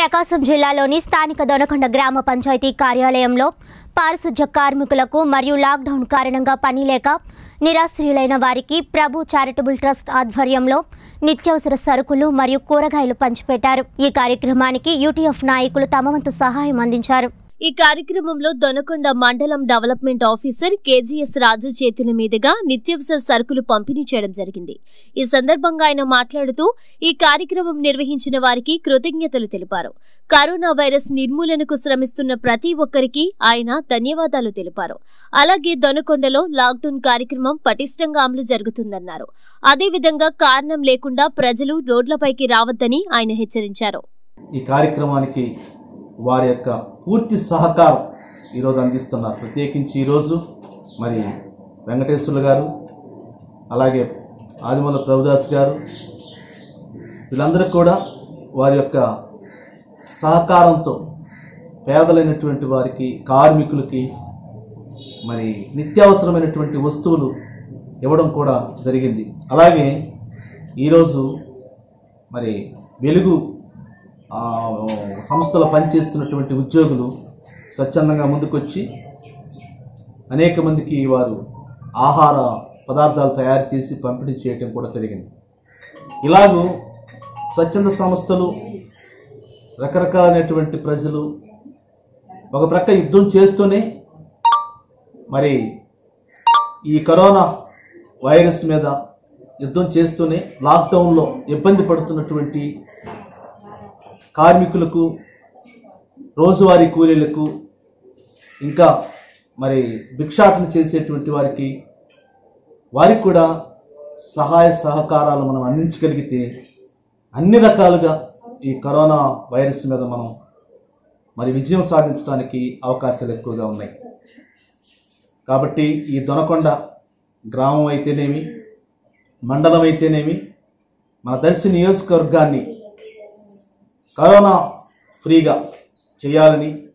ప్రకాశం జిల్లాలోని స్థానిక దొనకొండ గ్రామ పంచాయతీ కార్యాలయంలో పారిశుధ్య కార్మికులకు మరియు లాక్డౌన్ కారణంగా పని లేక నిరాశ్రయులైన వారికి ప్రభు చారిటబుల్ ట్రస్ట్ ఆధ్వర్యంలో నిత్యావసర సరుకులు మరియు కూరగాయలు పంచిపెట్టారు ఈ కార్యక్రమానికి యూటీఎఫ్ నాయకులు తమ వంతు సహాయం అందించారు ఈ కార్యక్రమంలో దొనకొండ మండలం డెవలప్మెంట్ ఆఫీసర్ కేజీఎస్ రాజు చేతుల మీదుగా నిత్యావసర సరుకులు పంపిణీ చేయడం జరిగింది ఈ సందర్భంగా ఆయన మాట్లాడుతూ ఈ కార్యక్రమం నిర్వహించిన వారికి కృతజ్ఞతలు తెలిపారు కరోనా వైరస్ నిర్మూలనకు శ్రమిస్తున్న ప్రతి ఒక్కరికి ఆయన ధన్యవాదాలు తెలిపారు అలాగే దొనకొండలో లాక్డౌన్ కార్యక్రమం పటిష్టంగా అమలు జరుగుతుందన్నారు అదేవిధంగా కారణం లేకుండా ప్రజలు రోడ్లపైకి రావద్దని ఆయన హెచ్చరించారు ఈ కార్యక్రమానికి వారి యొక్క పూర్తి సహకారం ఈరోజు అందిస్తున్నారు ప్రత్యేకించి ఈరోజు మరి వెంకటేశ్వర్లు గారు అలాగే ఆదిమూల ప్రభుదాస్ గారు వీళ్ళందరూ కూడా వారి యొక్క సహకారంతో పేదలైనటువంటి వారికి కార్మికులకి మరి నిత్యావసరమైనటువంటి వస్తువులు ఇవ్వడం కూడా జరిగింది అలాగే ఈరోజు మరి వెలుగు ఆ, సంస్థలో పనిచేస్తున్నటువంటి ఉద్యోగులు స్వచ్ఛందంగా ముందుకొచ్చి అనేక మందికి వారు ఆహార పదార్థాలు తయారు చేసి పంపిణీ చేయటం కూడా జరిగింది ఇలాగూ స్వచ్ఛంద సంస్థలు రకరకాలైనటువంటి ప్రజలు ఒక ప్రక్క యుద్ధం చేస్తూనే మరి ఈ కరోనా వైరస్ మీద యుద్ధం చేస్తూనే లాక్డౌన్లో ఇబ్బంది పడుతున్నటువంటి కార్మికులకు రోజువారీ కూలీలకు ఇంకా మరి భిక్షాటన చేసేటువంటి వారికి వారికి కూడా సహాయ సహకారాలు మనం అందించగలిగితే అన్ని రకాలుగా ఈ కరోనా వైరస్ మీద మనం మరి విజయం సాధించడానికి అవకాశాలు ఎక్కువగా ఉన్నాయి కాబట్టి ఈ దొనకొండ గ్రామం అయితేనేమి మండలం అయితేనేమి మన దర్శి నియోజకవర్గాన్ని కరోనా ఫ్రీగా చేయాలని